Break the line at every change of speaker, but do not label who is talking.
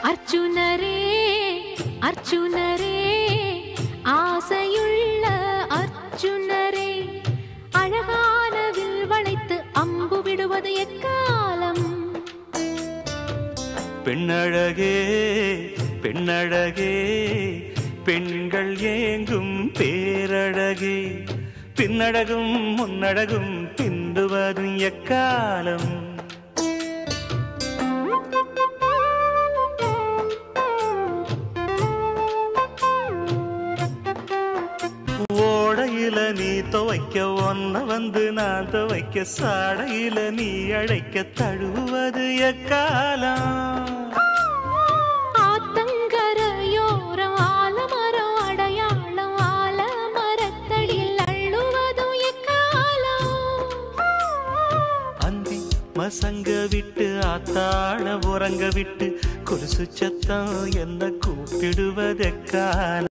அர்ஜுனரே அர்ஜுனரே ஆசையுள்ள அர்ஜுனரே அழகான வில் வளைத்து அம்பு விடுவது எக்காலம்
பெண்ணழகே பெண்ணழகே பெண்கள் ஏங்கும் பேரழகே பின்னழகும் முன்னழகும் பிந்துவதும் எக்காலம் ஓடையில நீ துவைக்க ஒன்ன வந்து நான் துவைக்க சாடையில நீ அழைக்க தழுவது எக்காலம்
ஆத்தங்கரையோரம் ஆலமரம் அடையாளம் ஆலமரத்தடியில் அள்ளுவதும் எக்காலம்
அந்தி மசங்க விட்டு ஆத்தாள உறங்க விட்டு கொலுசு சத்தம் என்ன கூப்பிடுவதெக்கால